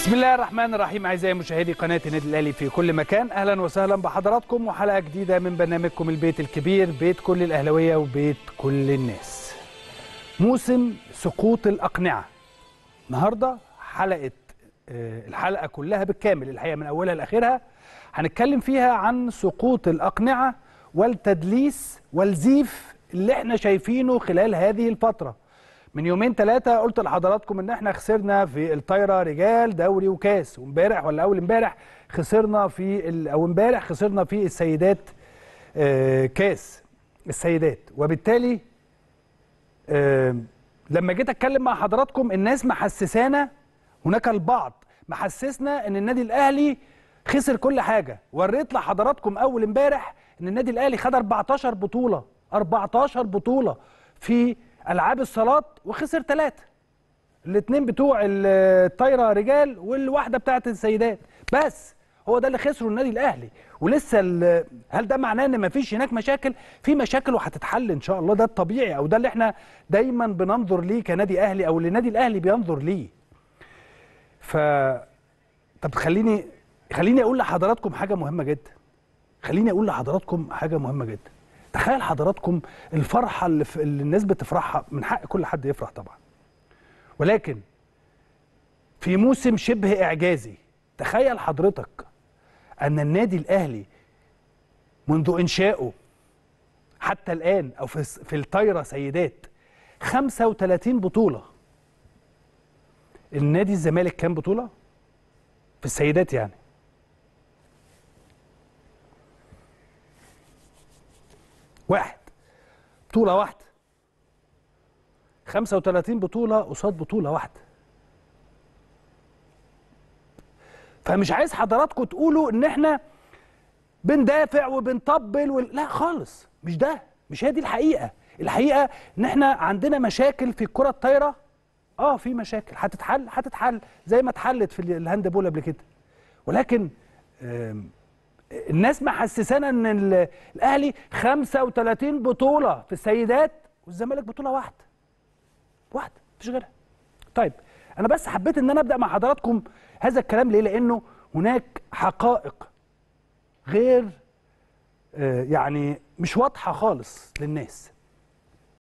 بسم الله الرحمن الرحيم اعزائي مشاهدي قناه النادي الاهلي في كل مكان اهلا وسهلا بحضراتكم وحلقه جديده من برنامجكم البيت الكبير بيت كل الاهلاويه وبيت كل الناس موسم سقوط الاقنعه النهارده حلقه آه، الحلقه كلها بالكامل الحقيقه من اولها لاخرها هنتكلم فيها عن سقوط الاقنعه والتدليس والزيف اللي احنا شايفينه خلال هذه الفتره من يومين ثلاثة قلت لحضراتكم ان احنا خسرنا في الطايرة رجال دوري وكاس وامبارح ولا اول امبارح خسرنا في ال- او امبارح خسرنا في السيدات آه، كاس السيدات وبالتالي آه، لما جيت اتكلم مع حضراتكم الناس محسسانا هناك البعض محسسنا ان النادي الاهلي خسر كل حاجه وريت لحضراتكم اول امبارح ان النادي الاهلي خد 14 بطوله 14 بطوله في العاب الصالات وخسر ثلاثه الاثنين بتوع الطايره رجال والواحده بتاعت السيدات بس هو ده اللي خسره النادي الاهلي ولسه ال- هل ده معناه ان مفيش هناك مشاكل في مشاكل وهتتحل ان شاء الله ده الطبيعي او ده اللي احنا دايما بننظر ليه كنادي اهلي او اللي النادي الاهلي بينظر ليه ف طب خليني خليني اقول لحضراتكم حاجه مهمه جدا خليني اقول لحضراتكم حاجه مهمه جدا تخيل حضراتكم الفرحه اللي, في اللي الناس بتفرحها من حق كل حد يفرح طبعا ولكن في موسم شبه اعجازي تخيل حضرتك ان النادي الاهلي منذ انشائه حتى الان او في في الطايره سيدات 35 بطوله النادي الزمالك كام بطوله في السيدات يعني واحد بطوله واحده 35 بطوله قصاد بطوله واحده فمش عايز حضراتكم تقولوا ان احنا بندافع وبنطبل و... لا خالص مش ده مش هي دي الحقيقه الحقيقه ان احنا عندنا مشاكل في الكره الطايره اه في مشاكل هتتحل هتتحل زي ما اتحلت في الهاند بول قبل كده ولكن آم، الناس محسسانا ان ال- الاهلي 35 بطوله في السيدات والزمالك بطوله واحده واحده مفيش غيرها طيب انا بس حبيت ان انا ابدا مع حضراتكم هذا الكلام ليه لانه هناك حقائق غير آه، يعني مش واضحه خالص للناس